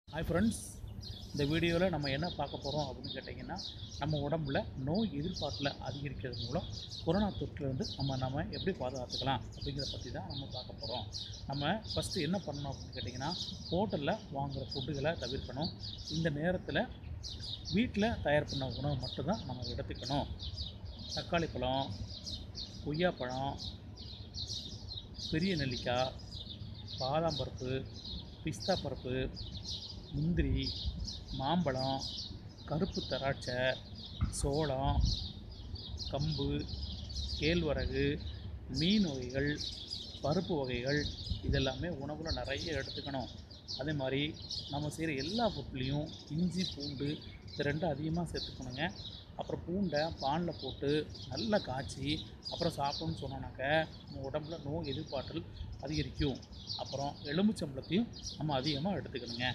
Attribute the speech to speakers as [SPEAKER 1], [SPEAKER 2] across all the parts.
[SPEAKER 1] hi friends இந்த வீடியோவில் நம்ம என்ன பார்க்க போகிறோம் அப்படின்னு கேட்டிங்கன்னா நம்ம உடம்புல நோய் எதிர்பார்ப்பில் அதிகரிக்கிறது மூலம் கொரோனா தொற்றுலேருந்து நம்ம நம்ம எப்படி பாதுகாத்துக்கலாம் அப்படிங்கிறத பற்றி தான் நம்ம பார்க்க போகிறோம் நம்ம ஃபஸ்ட்டு என்ன பண்ணணும் அப்படின்னு கேட்டிங்கன்னா ஹோட்டலில் வாங்குகிற ஃபுட்டுகளை தவிர்க்கணும் இந்த நேரத்தில் வீட்டில் தயார் பண்ண உணவு மட்டும்தான் நம்ம எடுத்துக்கணும் தக்காளி பழம் கொய்யாப்பழம் பெரிய நெல்லிக்காய் பாதாம் பருப்பு பிஸ்தா பருப்பு முந்திரி மாம்பழம் கருப்பு திராட்சை சோளம் கம்பு கேழ்வரகு மீன் வகைகள் பருப்பு வகைகள் இதெல்லாமே உணவில் நிறைய எடுத்துக்கணும் அதே மாதிரி நம்ம செய்கிற எல்லா ஃபுட்லேயும் இஞ்சி பூண்டு இது ரெண்டும் அதிகமாக சேர்த்துக்கணுங்க அப்புறம் பூண்டை பானில் போட்டு நல்லா காய்ச்சி அப்புறம் சாப்பிட்டோம்னு சொன்னோன்னாக்க நம்ம உடம்புல நோய் எதிர்ப்பாற்றல் அதிகரிக்கும் அப்புறம் எலும்புச்சம்பளத்தையும் நம்ம அதிகமாக எடுத்துக்கணுங்க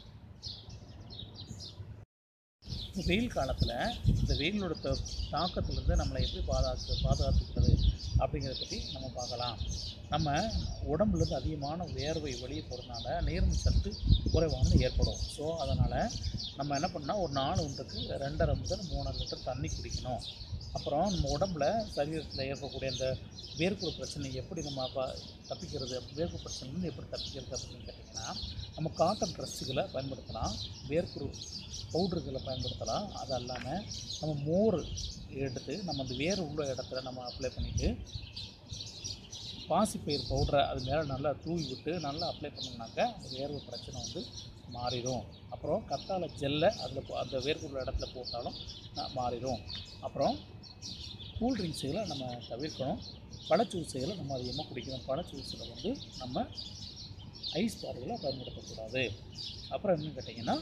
[SPEAKER 1] இந்த வெயில் காலத்தில் இந்த வெயிலோட த தாக்கத்திலேருந்து நம்மளை எப்படி பாதுகாத்து பாதுகாத்துக்கிறது அப்படிங்கிறத பற்றி நம்ம பார்க்கலாம் நம்ம உடம்புலேருந்து அதிகமான வேர்வை வெளியே போகிறதுனால நீர்ம சத்து குறைவானது ஏற்படும் ஸோ அதனால் நம்ம என்ன பண்ணால் ஒரு நாலு ஒன்றுக்கு ரெண்டரை முதல் மூணு லிட்டர் தண்ணி குடிக்கணும் அப்புறம் நம்ம உடம்புல சரீரத்தில் ஏற்படக்கூடிய அந்த வேர்க்குரு பிரச்சனை எப்படி நம்ம ப தப்பிக்கிறது வேர்க்கு பிரச்சனைலேருந்து எப்படி தப்பிக்கிறது அப்படின்னு கேட்டிங்கன்னா நம்ம காட்டன் ட்ரெஸ்ஸுகளை பயன்படுத்தலாம் வேர்க்குரு பவுட்ருகளை பயன்படுத்தலாம் அது இல்லாமல் நம்ம மோர் எடுத்து நம்ம அந்த வேர் உள்ள இடத்துல நம்ம அப்ளை பண்ணிவிட்டு பாசிப்பயிர் பவுடரை அது மேலே நல்லா தூவி விட்டு நல்லா அப்ளை பண்ணோம்னாக்க அந்த வேர்வை பிரச்சனை வந்து மாறிடும் அப்புறம் கத்தாழை ஜெல்லை அதில் போ- அந்த வேர்க்குள்ள இடத்துல போட்டாலும் ந- மாறிடும் அப்புறம் கூல் ட்ரிங்க்ஸுகளை நம்ம தவிர்க்கணும் பழச்சூசைகளை நம்ம அதிகமாக குடிக்கணும் பழச்சூசில் வந்து நம்ம ஐஸ் பாறுகளை பயன்படுத்தக்கூடாது அப்புறம் என்னன்னு கேட்டிங்கன்னா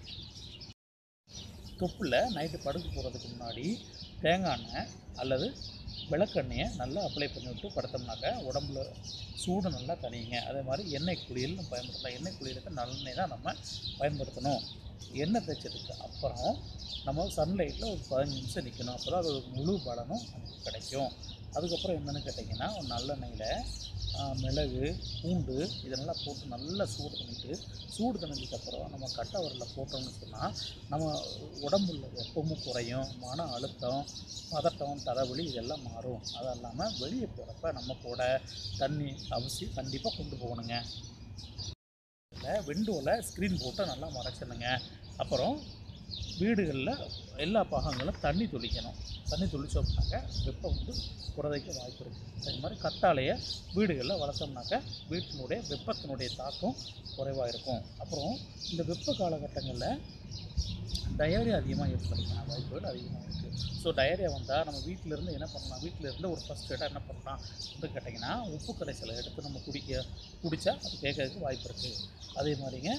[SPEAKER 1] தொப்பில் நைட்டு படுக்க போகிறதுக்கு முன்னாடி தேங்காய் எண்ணெய் அல்லது விளக்கெண்ணெயை நல்லா அப்ளை பண்ணிவிட்டு படுத்தோம்னாக்க உடம்புல சூடு நல்லா தனியுங்க அதே மாதிரி எண்ணெய் குளியல் நம்ம பயன்படுத்தலாம் எண்ணெய் குளியலுக்கு நல்லெண்ணெய் தான் நம்ம பயன்படுத்தணும் எண்ணெய் தேய்ச்சதுக்கு அப்புறம் நம்ம சன்லைட்டில் ஒரு பதினஞ்சு நிமிஷம் நிற்கணும் அப்போ தான் அதோட முழு பலனும் நமக்கு கிடைக்கும் அதுக்கப்புறம் என்னென்னு கேட்டிங்கன்னா ஒரு நல்லெண்ணெயில் ஆ, மிளகு பூண்டு இதெல்லாம் போட்டு நல்லா சூடு பண்ணிட்டு சூடு தணிஞ்சதுக்கப்புறம் நம்ம கட்டை வரலில் போட்டோம்னு சொன்னால் நம்ம உடம்புல வெப்பமும் குறையும் மன அழுத்தம் பதட்டம் தலைவலி இதெல்லாம் மாறும் அது இல்லாமல் வெளியே போகிறப்ப நம்ம கூட தண்ணி அவசியம் கண்டிப்பாக கொண்டு போகணுங்க விண்டோவில் ஸ்க்ரீன் போட்டு நல்லா மறைச்சிடணுங்க அப்புறம் வீடுகளில் எல்லா பாகங்களும் தண்ணி தெளிக்கணும் தண்ணி தெளிச்சோம்னாக்க வெப்பம் வந்து குறைக்க வாய்ப்பு இருக்குது அதே மாதிரி கத்தாழையை வீடுகளில் வளர்த்தோம்னாக்க வீட்டினுடைய வெப்பத்தினுடைய தாக்கம் குறைவாக இருக்கும் அப்புறம் இந்த வெப்ப காலகட்டங்களில் டயரியா அதிகமாக ஏற்படுறதுக்கான வாய்ப்புகள் அதிகமாக இருக்குது ஸோ டயரியா வந்தால் நம்ம வீட்டில் இருந்து என்ன பண்ணலாம் வீட்டில் இருந்து ஒரு ஃபஸ்ட் எய்டாக என்ன பண்ணலாம் அப்படின்னு கேட்டிங்கன்னா உப்பு கரைசலை எடுத்து நம்ம குடிக்க குடித்தா அது கேட்கறதுக்கு வாய்ப்பு இருக்குது அதே மாதிரிங்க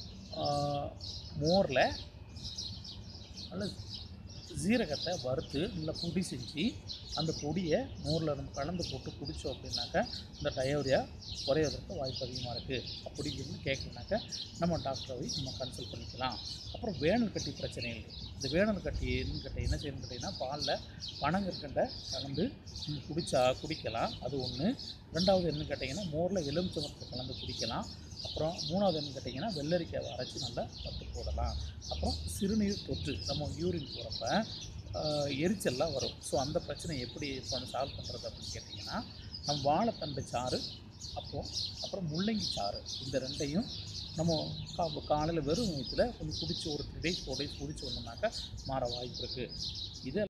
[SPEAKER 1] மோரில் நல்ல சீரகத்தை வறுத்து நல்லா பொடி செஞ்சு அந்த பொடியை மோரில் நம்ம கலந்து போட்டு குடித்தோம் அப்படின்னாக்கா இந்த டயோரியா குறையிறதுக்கு வாய்ப்பு அதிகமாக இருக்குது அப்படி இருந்து கேட்கலனாக்கா நம்ம டாக்டரை போய் நம்ம கன்சல்ட் பண்ணிக்கலாம் அப்புறம் வேனல் கட்டி பிரச்சனைகள் இந்த வேனல் கட்டி என்னன்னு கேட்ட என்ன செய்யணும்னு கேட்டிங்கன்னா பாலில் பனங்கற்கண்டை கலந்து நம்ம குடித்தா குடிக்கலாம் அது ஒன்று ரெண்டாவது என்னன்னு கேட்டிங்கன்னா மோரில் எலுமிச்சம்பழத்தை கலந்து குடிக்கலாம் அப்புறம் மூணாவது என்னன்னு கேட்டிங்கன்னா வெள்ளரிக்காவை அரைச்சி நல்லா பத்து போடலாம் அப்புறம் சிறுநீர் தொற்று நம்ம யூரின் போகிறப்ப எரிச்சல்லாம் வரும் ஸோ அந்த பிரச்சனை எப்படி பண்ண சால்வ் பண்ணுறது அப்படின்னு கேட்டிங்கன்னா நம்ம வாழைத்தண்டு சாறு அப்போது அப்புறம் முள்ளங்கி சாறு இந்த ரெண்டையும் நம்ம கா காலையில் வெறும் வயிற்றுல கொஞ்சம் குடிச்சு ஒரு த்ரீ டேஸ் ஃபோர் டேஸ் குடிச்சு வந்தோம்னாக்கா மாற வாய்ப்பு இருக்குது இதை